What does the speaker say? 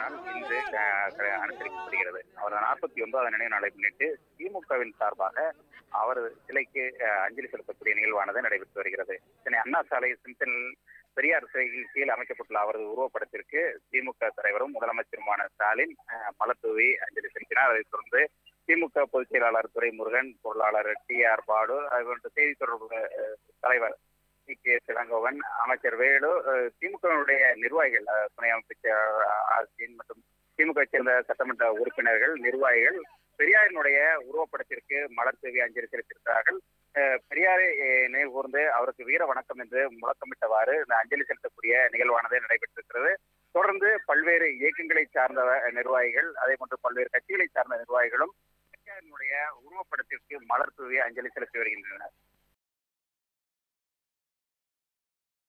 நாள் இன்று அஹ், க- அனுசரிக்கப்படுகிறது அவரது நாற்பத்தி ஒன்பதாவது நினைவு நாளை முன்னிட்டு திமுகவின் சார்பாக அவர் சிலைக்கு அஹ், அஞ்சலி செலுத்தக்கூடிய நிகழ்வானது நடைபெற்று வருகிறது சென்னை அண்ணா சாலை சிந்தன் பெரியார் சிலையின் கீழ் அமைக்கப்பட்டுள்ள அவரது உருவப்படத்திற்கு திமுக தலைவரும் முதலமைச்சருமான ஸ்டாலின் அஹ், மலர் தூவி அஞ்சலி செலுத்தினார் அதைத் தொடர்ந்து திமுக பொதுச் செயலாளர் துரைமுருகன் பொருளாளர் டி ஆர் பாடு அது போன்ற செய்தி தொடர்பு அஹ், தலைவர் டி கே சிலங்கோவன் அமைச்சர் வேலு அஹ், திமுகவினுடைய நிர்வாகிகள் அஹ், துணை அமைச்சர் ஆர்சின் மற்றும் திமுக சேர்ந்த சட்டமன்ற உறுப்பினர்கள் நிர்வாகிகள் பெரியாரினுடைய உருவப்படத்திற்கு மலர் தூவி அஞ்சலி செலுத்தியிருக்கிறார்கள் அஹ், பெரியாரை அஹ், நினைவு கூர்ந்து அவருக்கு வீர வணக்கம் என்று முழக்கமிட்டவாறு இந்த அஞ்சலி செலுத்தக்கூடிய நிகழ்வானது நடைபெற்றிருக்கிறது தொடர்ந்து பல்வேறு இயக்கங்களை சார்ந்த நிர்வாகிகள் அதே போன்று பல்வேறு கட்சிகளை சார்ந்த நிர்வாகிகளும் பெரியாரினுடைய உருவப்படத்திற்கு மலர் தூவி அஞ்சலி செலுத்தி வருகின்றனர்